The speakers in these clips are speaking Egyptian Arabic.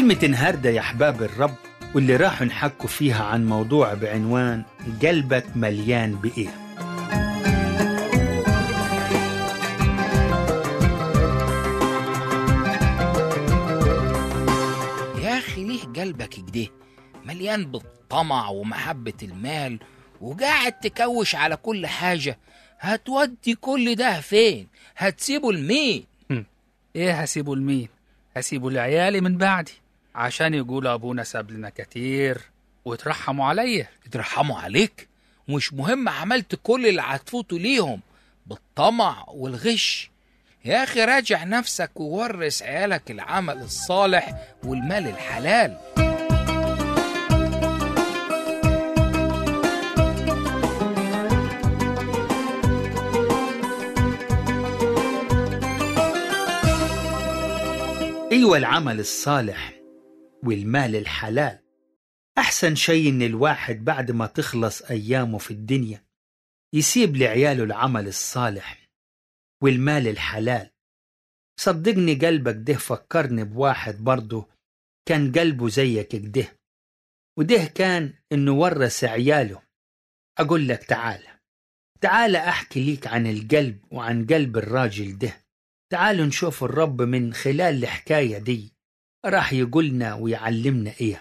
كلمة النهاردة يا أحباب الرب واللي راح نحكوا فيها عن موضوع بعنوان قلبك مليان بإيه يا أخي ليه قلبك كده مليان بالطمع ومحبة المال وقاعد تكوش على كل حاجة هتودي كل ده فين هتسيبه لمين ايه هسيبه لمين هسيبه لعيالي من بعدي عشان يقولوا ابونا ساب لنا كتير وترحموا عليا يترحموا عليك مش مهم عملت كل اللي هتفوتوا ليهم بالطمع والغش يا أخي راجع نفسك وورث عيالك العمل الصالح والمال الحلال أيوة العمل الصالح والمال الحلال أحسن شيء إن الواحد بعد ما تخلص أيامه في الدنيا يسيب لعياله العمل الصالح والمال الحلال صدقني قلبك ده فكرني بواحد برضه كان قلبه زيك كده وده كان إنه ورث عياله أقول لك تعالى تعالى أحكي ليك عن القلب وعن قلب الراجل ده تعالوا نشوف الرب من خلال الحكاية دي راح يقولنا ويعلمنا إيه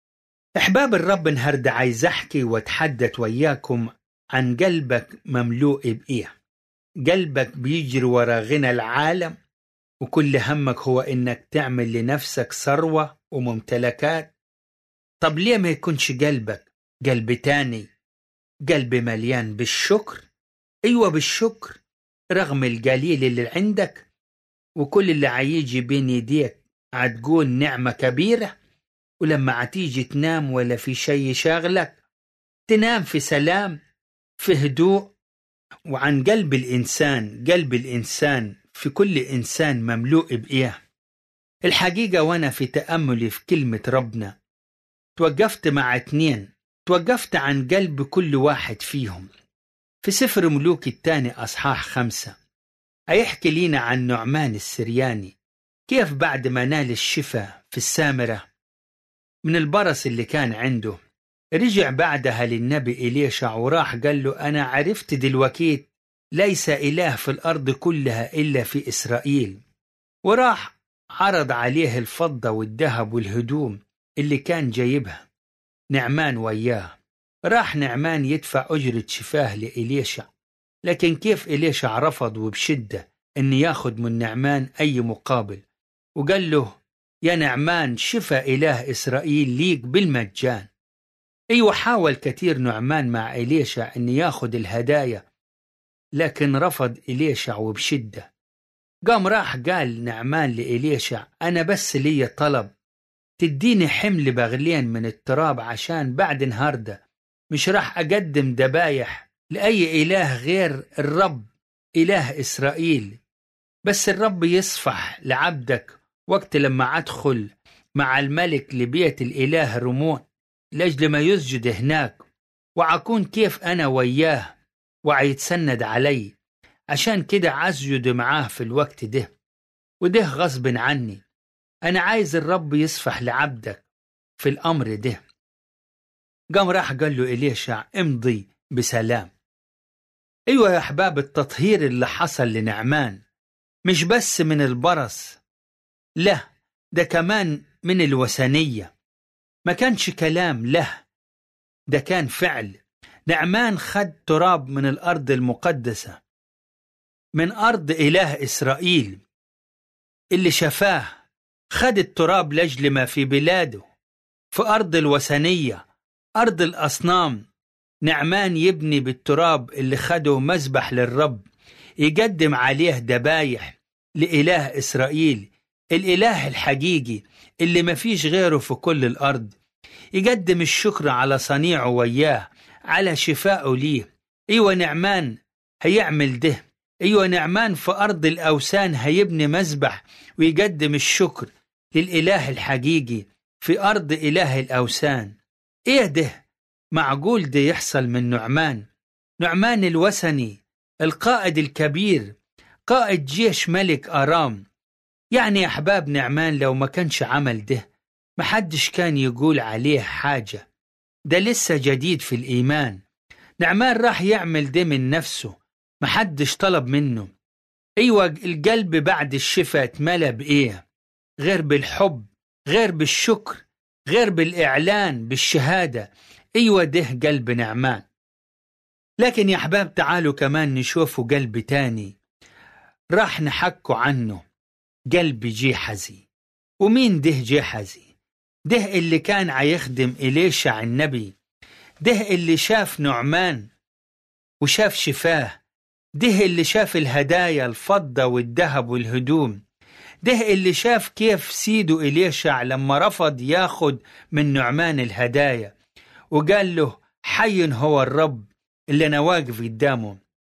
أحباب الرب النهاردة عايز أحكي وأتحدث وياكم عن قلبك مملوء بإيه قلبك بيجري ورا غنى العالم وكل همك هو إنك تعمل لنفسك ثروة وممتلكات طب ليه ما يكونش قلبك قلب تاني قلب مليان بالشكر أيوة بالشكر رغم القليل اللي عندك وكل اللي عيجي بين يديك هتقول نعمة كبيرة ولما هتيجي تنام ولا في شيء شاغلك تنام في سلام في هدوء وعن قلب الإنسان قلب الإنسان في كل إنسان مملوء بإيه الحقيقة وأنا في تأملي في كلمة ربنا توقفت مع اتنين توقفت عن قلب كل واحد فيهم في سفر ملوك الثاني أصحاح خمسة هيحكي لينا عن نعمان السرياني كيف بعد ما نال الشفاء في السامرة من البرص اللي كان عنده رجع بعدها للنبي إليشع وراح قال له أنا عرفت دلوقتي ليس إله في الأرض كلها إلا في إسرائيل وراح عرض عليه الفضة والذهب والهدوم اللي كان جايبها نعمان وياه راح نعمان يدفع أجرة شفاه لإليشع لكن كيف إليشع رفض وبشدة أن ياخد من نعمان أي مقابل وقال له يا نعمان شفى إله إسرائيل ليك بالمجان أيوة حاول كثير نعمان مع إليشع أن ياخد الهدايا لكن رفض إليشع وبشدة قام راح قال نعمان لإليشع أنا بس لي طلب تديني حمل بغلين من التراب عشان بعد النهارده مش راح أقدم دبايح لأي إله غير الرب إله إسرائيل بس الرب يصفح لعبدك وقت لما أدخل مع الملك لبيت الإله رمون لأجل ما يسجد هناك وعكون كيف أنا وياه وعيتسند علي عشان كده أسجد معاه في الوقت ده وده غصب عني أنا عايز الرب يصفح لعبدك في الأمر ده قام راح قال له إليشع امضي بسلام أيوة يا أحباب التطهير اللي حصل لنعمان مش بس من البرص لا ده كمان من الوثنية ما كانش كلام له ده كان فعل نعمان خد تراب من الأرض المقدسة من أرض إله إسرائيل اللي شفاه خد التراب لأجل ما في بلاده في أرض الوثنية أرض الأصنام نعمان يبني بالتراب اللي خده مذبح للرب يقدم عليه دبايح لإله إسرائيل الإله الحقيقي اللي مفيش غيره في كل الأرض يقدم الشكر على صنيعه وياه على شفائه ليه أيوة نعمان هيعمل ده أيوة نعمان في أرض الأوثان هيبني مذبح ويقدم الشكر للإله الحقيقي في أرض إله الأوثان إيه ده معقول ده يحصل من نعمان نعمان الوثني القائد الكبير قائد جيش ملك أرام يعني يا أحباب نعمان لو ما كانش عمل ده محدش كان يقول عليه حاجة ده لسه جديد في الإيمان نعمان راح يعمل ده من نفسه محدش طلب منه أيوة القلب بعد الشفاء اتملى بإيه غير بالحب غير بالشكر غير بالإعلان بالشهادة أيوة ده قلب نعمان لكن يا أحباب تعالوا كمان نشوفوا قلب تاني راح نحكوا عنه قلب جيحزي ومين ده جيحزي ده اللي كان عيخدم إليشع النبي ده اللي شاف نعمان وشاف شفاه ده اللي شاف الهدايا الفضة والذهب والهدوم ده اللي شاف كيف سيده إليشع لما رفض ياخد من نعمان الهدايا وقال له حي هو الرب اللي أنا واقف قدامه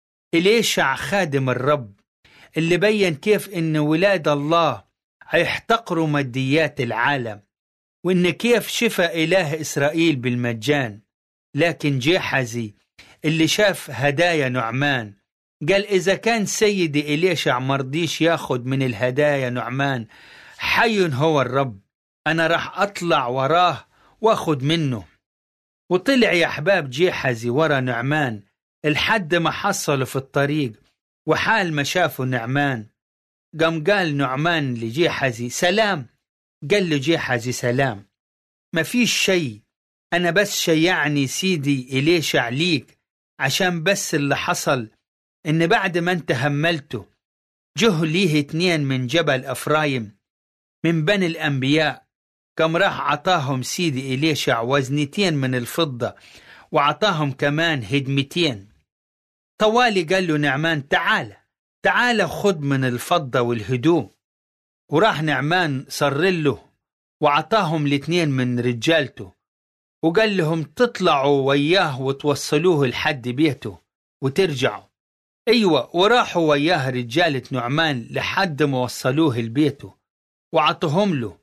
إليشع خادم الرب اللي بين كيف إن ولاد الله هيحتقروا ماديات العالم وإن كيف شفى إله إسرائيل بالمجان لكن جيحزي اللي شاف هدايا نعمان قال إذا كان سيدي إليشع مرضيش ياخد من الهدايا نعمان حي هو الرب أنا راح أطلع وراه واخد منه وطلع يا أحباب جيحزي ورا نعمان لحد ما حصله في الطريق وحال ما شافه نعمان قام قال نعمان لجيحزي سلام قال له جيحزي سلام ما فيش شيء أنا بس شيعني سيدي إليشع ليك عشان بس اللي حصل إن بعد ما أنت هملته جه ليه اتنين من جبل أفرايم من بني الأنبياء كم راح عطاهم سيدي إليشع وزنتين من الفضة وعطاهم كمان هدمتين طوالي قال له نعمان تعال تعال خد من الفضة والهدوم وراح نعمان صر له وعطاهم الاتنين من رجالته وقال لهم تطلعوا وياه وتوصلوه لحد بيته وترجعوا ايوه وراحوا وياه رجالة نعمان لحد ما وصلوه لبيته وعطوهم له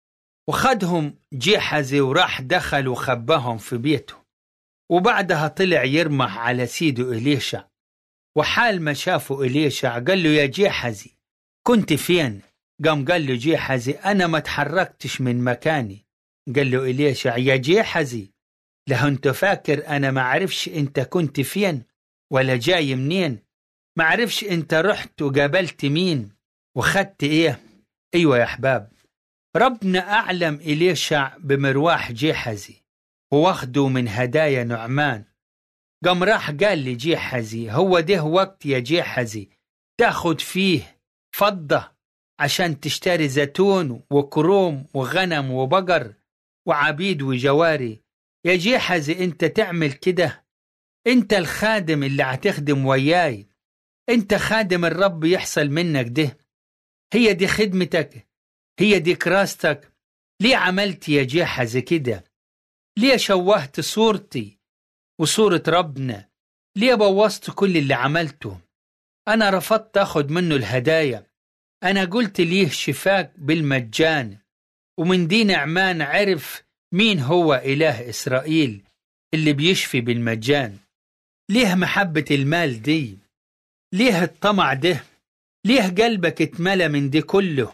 وخدهم جيحزي وراح دخل وخباهم في بيته وبعدها طلع يرمح على سيده إليشع وحال ما شافه إليشع قال له يا جيحزي كنت فين قام قال له جيحزي أنا ما تحركتش من مكاني قال له إليشع يا جيحزي له أنت فاكر أنا ما عرفش أنت كنت فين ولا جاي منين ما عرفش أنت رحت وقابلت مين وخدت إيه أيوة يا أحباب ربنا أعلم إليشع بمرواح جيحزي واخده من هدايا نعمان قام راح قال لجيحزي هو ده وقت يا جيحزي تاخد فيه فضة عشان تشتري زيتون وكروم وغنم وبقر وعبيد وجواري يا جيحزي انت تعمل كده انت الخادم اللي هتخدم وياي انت خادم الرب يحصل منك ده هي دي خدمتك هي دي كراستك ليه عملت يا جيحزي كده ليه شوهت صورتي وصورة ربنا ليه بوظت كل اللي عملته أنا رفضت أخد منه الهدايا أنا قلت ليه شفاك بالمجان ومن دي نعمان عرف مين هو إله إسرائيل اللي بيشفي بالمجان ليه محبة المال دي ليه الطمع ده ليه قلبك اتملى من دي كله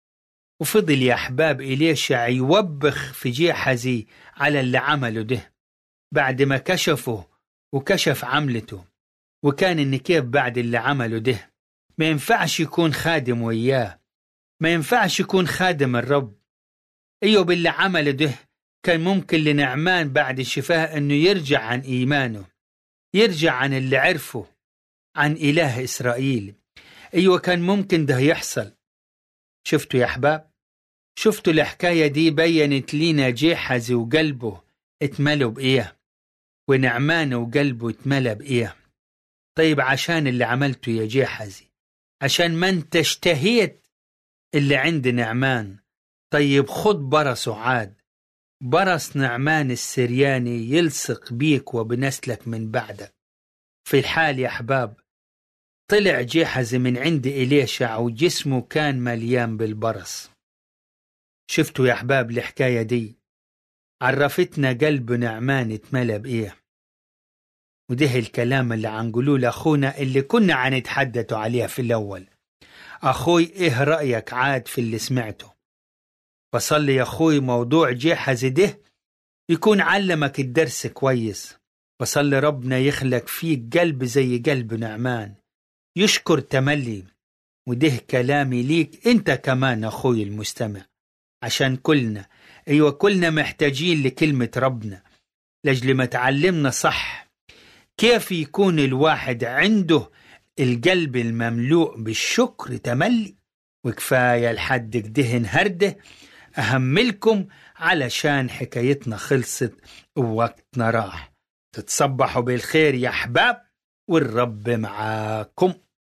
وفضل يا أحباب إليشع يوبخ في جيحزي على اللي عمله ده بعد ما كشفه وكشف عملته وكان إن كيف بعد اللي عمله ده ما ينفعش يكون خادم وياه ما ينفعش يكون خادم الرب أيوة باللي عمله ده كان ممكن لنعمان بعد الشفاء أنه يرجع عن إيمانه يرجع عن اللي عرفه عن إله إسرائيل أيوة كان ممكن ده يحصل شفتوا يا أحباب شفتوا الحكاية دي بينت لينا جيحزي وقلبه اتملوا بإيه ونعمان وقلبه اتملى بإيه طيب عشان اللي عملته يا جيحزي عشان ما انت اشتهيت اللي عند نعمان طيب خد برصه عاد برص نعمان السرياني يلصق بيك وبنسلك من بعدك في الحال يا أحباب طلع جيحزي من عند إليشع وجسمه كان مليان بالبرص شفتوا يا أحباب الحكاية دي عرفتنا قلب نعمان اتملى بإيه وده الكلام اللي عنقولوه لأخونا اللي كنا عنتحدثوا عليه في الأول أخوي إيه رأيك عاد في اللي سمعته فصلي يا أخوي موضوع جحز ده يكون علمك الدرس كويس فصلي ربنا يخلق فيك قلب زي قلب نعمان يشكر تملي وده كلامي ليك انت كمان أخوي المستمع عشان كلنا أيوة كلنا محتاجين لكلمة ربنا لأجل ما تعلمنا صح كيف يكون الواحد عنده القلب المملوء بالشكر تملي وكفاية لحد كده هرده أهملكم علشان حكايتنا خلصت ووقتنا راح تتصبحوا بالخير يا أحباب والرب معاكم